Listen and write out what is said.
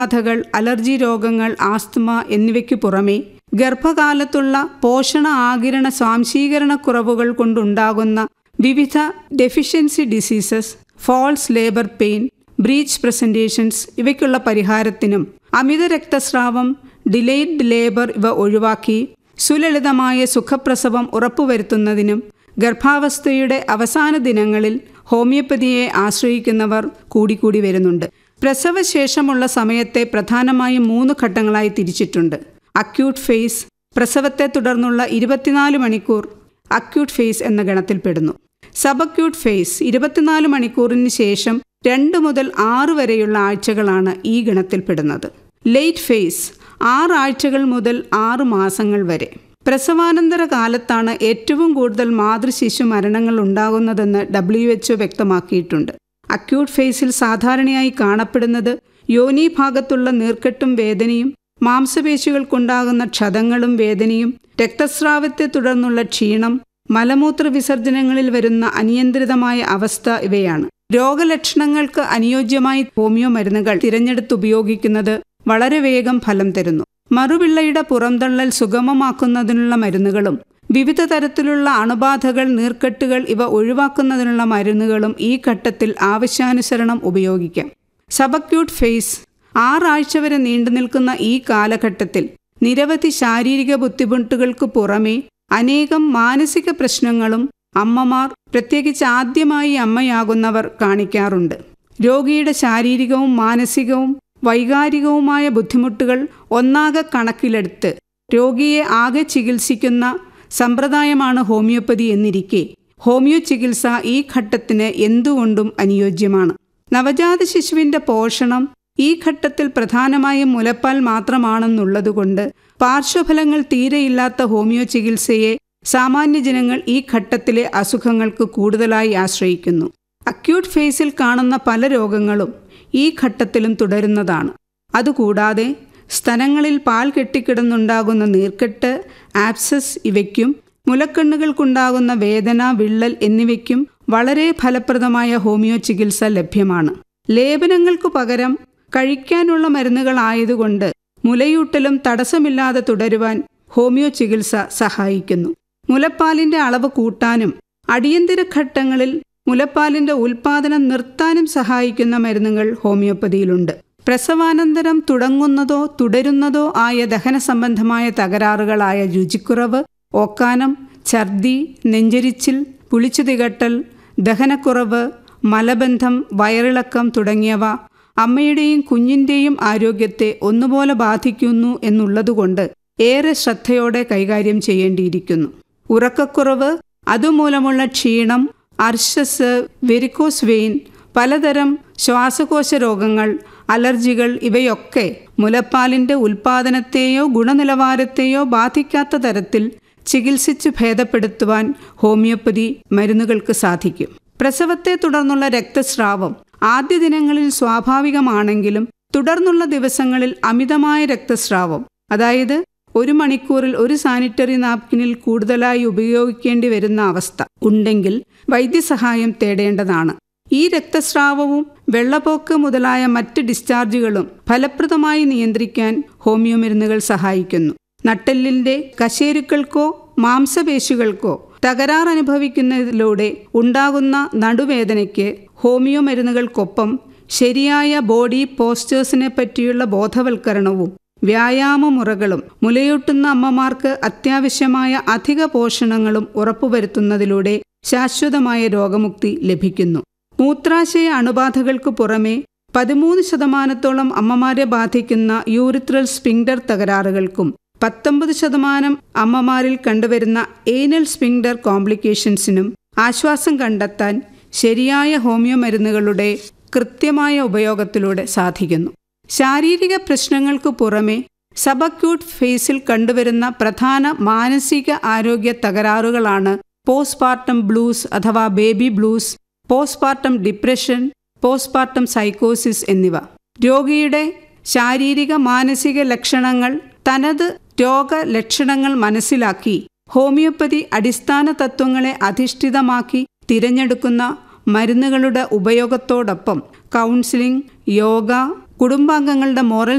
ബാധകൾ allergy രോഗങ്ങൾ asthma എന്നിവയ്ക്കു പുറമെ ഗർഭകാലത്തുള്ള പോഷണ ആകിരണ സ്വാംശീകരണക്കുറവുകൾ കൊണ്ടുണ്ടാകുന്ന വിവിധ deficiency diseases false labour pain breech presentations ഇവയ്ക്കുള്ള പരിഹാരത്തിനും അമിത രക്തസ്രാവം ഡിലേഡ് ലേബർ ഇവ ഒഴിവാക്കി സുലളിതമായ സുഖപ്രസവം ഉറപ്പുവരുത്തുന്നതിനും ഗർഭാവസ്ഥയുടെ അവസാന ദിനങ്ങളിൽ ഹോമിയോപ്പതിയെ ആശ്രയിക്കുന്നവർ കൂടിക്കൂടി വരുന്നുണ്ട് പ്രസവശേഷമുള്ള സമയത്തെ പ്രധാനമായും മൂന്ന് ഘട്ടങ്ങളായി തിരിച്ചിട്ടുണ്ട് അക്യൂട്ട് ഫേസ് പ്രസവത്തെ തുടർന്നുള്ള ഇരുപത്തിനാല് മണിക്കൂർ അക്യൂട്ട് ഫേസ് എന്ന ഗണത്തിൽപ്പെടുന്നു സബക്യൂട്ട് ഫേസ് ഇരുപത്തിനാല് മണിക്കൂറിന് ശേഷം രണ്ട് മുതൽ ആറ് വരെയുള്ള ആഴ്ചകളാണ് ഈ ഗണത്തിൽപ്പെടുന്നത് ലേറ്റ് ഫേസ് ആറ് ആഴ്ചകൾ മുതൽ ആറ് മാസങ്ങൾ വരെ പ്രസവാനന്തര കാലത്താണ് ഏറ്റവും കൂടുതൽ മാതൃശിശു മരണങ്ങൾ ഉണ്ടാകുന്നതെന്ന് ഡബ്ല്യു എച്ച്ഒ വ്യക്തമാക്കിയിട്ടുണ്ട് അക്യൂട്ട് ഫേസിൽ സാധാരണയായി കാണപ്പെടുന്നത് യോനി ഭാഗത്തുള്ള നീർക്കെട്ടും വേദനയും മാംസപേശികൾക്കുണ്ടാകുന്ന ക്ഷതങ്ങളും വേദനയും രക്തസ്രാവത്തെ തുടർന്നുള്ള ക്ഷീണം മലമൂത്ര വിസർജനങ്ങളിൽ വരുന്ന അനിയന്ത്രിതമായ അവസ്ഥ ഇവയാണ് രോഗലക്ഷണങ്ങൾക്ക് അനുയോജ്യമായി ഹോമിയോ മരുന്നുകൾ തിരഞ്ഞെടുത്തുപയോഗിക്കുന്നത് വളരെ വേഗം ഫലം തരുന്നു മറുപിള്ളയുടെ പുറംതള്ളൽ സുഗമമാക്കുന്നതിനുള്ള മരുന്നുകളും വിവിധ തരത്തിലുള്ള അണുബാധകൾ നീർക്കെട്ടുകൾ ഇവ ഒഴിവാക്കുന്നതിനുള്ള മരുന്നുകളും ഈ ഘട്ടത്തിൽ ആവശ്യാനുസരണം ഉപയോഗിക്കാം സബക്യൂട്ട് ഫേസ് ആറാഴ്ച വരെ നീണ്ടുനിൽക്കുന്ന ഈ കാലഘട്ടത്തിൽ നിരവധി ശാരീരിക ബുദ്ധിമുട്ടുകൾക്ക് പുറമേ അനേകം മാനസിക പ്രശ്നങ്ങളും അമ്മമാർ പ്രത്യേകിച്ച് ആദ്യമായി അമ്മയാകുന്നവർ കാണിക്കാറുണ്ട് രോഗിയുടെ ശാരീരികവും മാനസികവും വൈകാരികവുമായ ബുദ്ധിമുട്ടുകൾ ഒന്നാകെ കണക്കിലെടുത്ത് രോഗിയെ ആകെ ചികിത്സിക്കുന്ന സമ്പ്രദായമാണ് ഹോമിയോപ്പതി എന്നിരിക്കെ ഹോമിയോ ചികിത്സ ഈ ഘട്ടത്തിന് എന്തുകൊണ്ടും അനുയോജ്യമാണ് നവജാത ശിശുവിന്റെ പോഷണം ഈ ഘട്ടത്തിൽ പ്രധാനമായും മുലപ്പാൽ മാത്രമാണെന്നുള്ളതുകൊണ്ട് പാർശ്വഫലങ്ങൾ തീരെയില്ലാത്ത ഹോമിയോ ചികിത്സയെ സാമാന്യ ജനങ്ങൾ ഈ ഘട്ടത്തിലെ അസുഖങ്ങൾക്ക് കൂടുതലായി ആശ്രയിക്കുന്നു അക്യൂട്ട് ഫേസിൽ കാണുന്ന പല രോഗങ്ങളും ഈ ഘട്ടത്തിലും തുടരുന്നതാണ് അതുകൂടാതെ സ്തനങ്ങളിൽ പാൽ കെട്ടിക്കിടന്നുണ്ടാകുന്ന നീർക്കെട്ട് ആപ്സസ് ഇവയ്ക്കും മുലക്കണ്ണുകൾക്കുണ്ടാകുന്ന വേദന വിള്ളൽ എന്നിവയ്ക്കും വളരെ ഫലപ്രദമായ ഹോമിയോ ചികിത്സ ലഭ്യമാണ് ലേപനങ്ങൾക്കു പകരം കഴിക്കാനുള്ള മരുന്നുകളായതുകൊണ്ട് മുലയൂട്ടലും തടസ്സമില്ലാതെ തുടരുവാൻ ഹോമിയോ ചികിത്സ സഹായിക്കുന്നു മുലപ്പാലിന്റെ അളവ് കൂട്ടാനും അടിയന്തര ഘട്ടങ്ങളിൽ മുലപ്പാലിന്റെ ഉൽപാദനം നിർത്താനും സഹായിക്കുന്ന മരുന്നുകൾ ഹോമിയോപ്പതിയിലുണ്ട് പ്രസവാനന്തരം തുടങ്ങുന്നതോ തുടരുന്നതോ ആയ ദഹന സംബന്ധമായ തകരാറുകളായ രുചിക്കുറവ് ഓക്കാനം ഛർദി നെഞ്ചരിച്ചിൽ പുളിച്ചു തികട്ടൽ ദഹനക്കുറവ് മലബന്ധം വയറിളക്കം തുടങ്ങിയവ അമ്മയുടെയും കുഞ്ഞിൻ്റെയും ആരോഗ്യത്തെ ഒന്നുപോലെ ബാധിക്കുന്നു എന്നുള്ളതുകൊണ്ട് ഏറെ ശ്രദ്ധയോടെ കൈകാര്യം ചെയ്യേണ്ടിയിരിക്കുന്നു ഉറക്കക്കുറവ് അതുമൂലമുള്ള ക്ഷീണം അർശസ് വെരിക്കോസ് വെയിൻ പലതരം ശ്വാസകോശ രോഗങ്ങൾ അലർജികൾ ഇവയൊക്കെ മുലപ്പാലിന്റെ ഉൽപാദനത്തെയോ ഗുണനിലവാരത്തെയോ ബാധിക്കാത്ത തരത്തിൽ ചികിത്സിച്ച് ഭേദപ്പെടുത്തുവാൻ ഹോമിയോപ്പതി മരുന്നുകൾക്ക് സാധിക്കും പ്രസവത്തെ തുടർന്നുള്ള രക്തസ്രാവം ആദ്യ ദിനങ്ങളിൽ സ്വാഭാവികമാണെങ്കിലും തുടർന്നുള്ള ദിവസങ്ങളിൽ അമിതമായ രക്തസ്രാവം അതായത് ഒരു മണിക്കൂറിൽ ഒരു സാനിറ്ററി നാപ്കിനിൽ കൂടുതലായി ഉപയോഗിക്കേണ്ടി വരുന്ന അവസ്ഥ ഉണ്ടെങ്കിൽ വൈദ്യസഹായം തേടേണ്ടതാണ് ഈ രക്തസ്രാവവും വെള്ളപ്പോക്ക് മുതലായ മറ്റ് ഡിസ്ചാർജുകളും ഫലപ്രദമായി നിയന്ത്രിക്കാൻ ഹോമിയോ മരുന്നുകൾ സഹായിക്കുന്നു നട്ടെല്ലിന്റെ കശേരുക്കൾക്കോ മാംസപേശികൾക്കോ തകരാർ അനുഭവിക്കുന്നതിലൂടെ ഉണ്ടാകുന്ന നടുവേദനയ്ക്ക് ഹോമിയോ മരുന്നുകൾക്കൊപ്പം ശരിയായ ബോഡി പോസ്റ്റേഴ്സിനെ പറ്റിയുള്ള ബോധവൽക്കരണവും വ്യായാമമുറകളും മുലയൂട്ടുന്ന അമ്മമാർക്ക് അത്യാവശ്യമായ അധിക പോഷണങ്ങളും ഉറപ്പുവരുത്തുന്നതിലൂടെ ശാശ്വതമായ രോഗമുക്തി ലഭിക്കുന്നു മൂത്രാശയ അണുബാധകൾക്ക് പുറമെ പതിമൂന്ന് ശതമാനത്തോളം അമ്മമാരെ ബാധിക്കുന്ന യൂറിത്രൽ സ്പിങ്ഡർ തകരാറുകൾക്കും പത്തൊമ്പത് ശതമാനം അമ്മമാരിൽ കണ്ടുവരുന്ന ഏനൽ സ്പിങ്ഡർ കോംപ്ലിക്കേഷൻസിനും ആശ്വാസം കണ്ടെത്താൻ ശരിയായ ഹോമിയോ മരുന്നുകളുടെ കൃത്യമായ ഉപയോഗത്തിലൂടെ സാധിക്കുന്നു ശാരീരിക പ്രശ്നങ്ങൾക്ക് പുറമെ സബക്യൂട്ട് ഫേസിൽ കണ്ടുവരുന്ന പ്രധാന മാനസിക ആരോഗ്യ തകരാറുകളാണ് പോസ്റ്റ്പാർട്ടം ബ്ലൂസ് അഥവാ baby blues postpartum depression postpartum സൈക്കോസിസ് എന്നിവ രോഗിയുടെ ശാരീരിക മാനസിക ലക്ഷണങ്ങൾ തനത് രോഗലക്ഷണങ്ങൾ മനസ്സിലാക്കി ഹോമിയോപ്പതി അടിസ്ഥാന തത്വങ്ങളെ അധിഷ്ഠിതമാക്കി തിരഞ്ഞെടുക്കുന്ന മരുന്നുകളുടെ ഉപയോഗത്തോടൊപ്പം കൗൺസിലിംഗ് യോഗ കുടുംബാംഗങ്ങളുടെ മോറൽ